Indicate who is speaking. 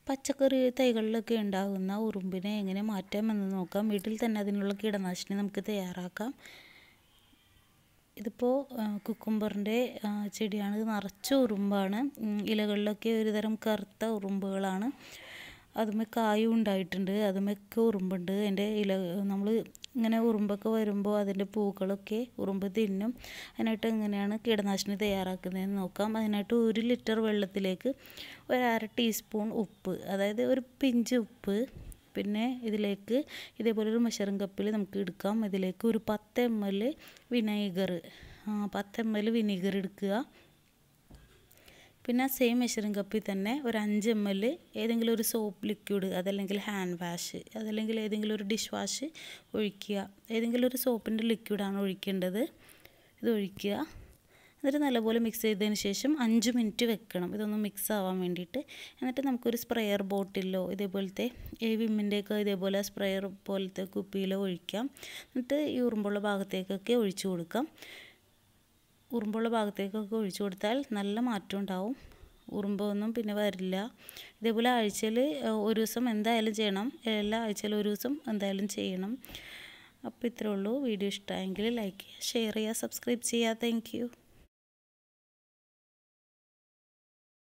Speaker 1: പച്ചക്കറി തൈകളിലൊക്കെ ഉണ്ടാകുന്ന ഉറുമ്പിനെ എങ്ങനെ മാറ്റാമെന്ന് നോക്കാം വീട്ടിൽ തന്നെ അതിനുള്ള കീടനാശിനി നമുക്ക് തയ്യാറാക്കാം ഇതിപ്പോൾ കുക്കുംബറിൻ്റെ ചെടിയാണ് ഇത് നിറച്ച് ഉറുമ്പാണ് ഉം, ഇലകളിലൊക്കെ ഒരുതരം കറുത്ത ഉറുമ്പുകളാണ് അതുമേ കായും ഉണ്ടായിട്ടുണ്ട് അതുമൊക്കെ ഉറുമ്പുണ്ട് അതിൻ്റെ ഇല നമ്മൾ ഇങ്ങനെ ഉറുമ്പൊക്കെ വരുമ്പോൾ അതിൻ്റെ പൂക്കളൊക്കെ ഉറുമ്പ് തിന്നും അതിനായിട്ട് എങ്ങനെയാണ് കീടനാശിനി തയ്യാറാക്കുന്നതെന്ന് നോക്കാം അതിനായിട്ട് ഒരു ലിറ്റർ വെള്ളത്തിലേക്ക് ഒരു അര ടീസ്പൂൺ ഉപ്പ് അതായത് ഒരു പിഞ്ച് ഉപ്പ് പിന്നെ ഇതിലേക്ക് ഇതേപോലെ ഒരു മെഷറിംഗ് കപ്പിൽ നമുക്ക് എടുക്കാം ഇതിലേക്ക് ഒരു പത്ത് എം എൽ വിനേഗർ പത്ത് എം എൽ വിനീഗർ എടുക്കുക പിന്നെ സെയിം മെഷറിംഗ് കപ്പിൽ തന്നെ ഒരു അഞ്ച് എം എൽ ഏതെങ്കിലും ഒരു സോപ്പ് ലിക്വിഡ് അതല്ലെങ്കിൽ ഹാൻഡ് വാഷ് അതല്ലെങ്കിൽ ഏതെങ്കിലും ഒരു ഡിഷ് വാഷ് ഒഴിക്കുക ഏതെങ്കിലും ഒരു സോപ്പിൻ്റെ ലിക്വിഡാണ് ഒഴിക്കേണ്ടത് ഇത് ഒഴിക്കുക എന്നിട്ട് നല്ലപോലെ മിക്സ് ചെയ്തതിന് ശേഷം അഞ്ച് മിനിറ്റ് വെക്കണം ഇതൊന്ന് മിക്സ് ആവാൻ വേണ്ടിയിട്ട് എന്നിട്ട് നമുക്കൊരു സ്പ്രെയർ ബോട്ടിലോ ഇതേപോലത്തെ ഈ വിമ്മിൻ്റെയൊക്കെ ഇതേപോലെ സ്പ്രെയർ പോലത്തെ കുപ്പിയിലോ ഒഴിക്കാം എന്നിട്ട് ഈ ഉറുമ്പുള്ള ഭാഗത്തേക്കൊക്കെ ഒഴിച്ചു കൊടുക്കാം ഉറുമ്പുള്ള ഭാഗത്തേക്കൊക്കെ ഒഴിച്ചു കൊടുത്താൽ നല്ല മാറ്റം ഉണ്ടാവും ഉറുമ്പൊന്നും പിന്നെ വരില്ല ഇതേപോലെ ആഴ്ചയിൽ ഒരു ദിവസം എന്തായാലും ചെയ്യണം എല്ലാ ആഴ്ചയിലും ഒരു ദിവസം എന്തായാലും ചെയ്യണം അപ്പോൾ ഇത്രേ ഉള്ളൂ വീഡിയോ ഇഷ്ടമായെങ്കിൽ ലൈക്ക് ചെയ്യുക ഷെയർ ചെയ്യുക സബ്സ്ക്രൈബ് ചെയ്യുക താങ്ക്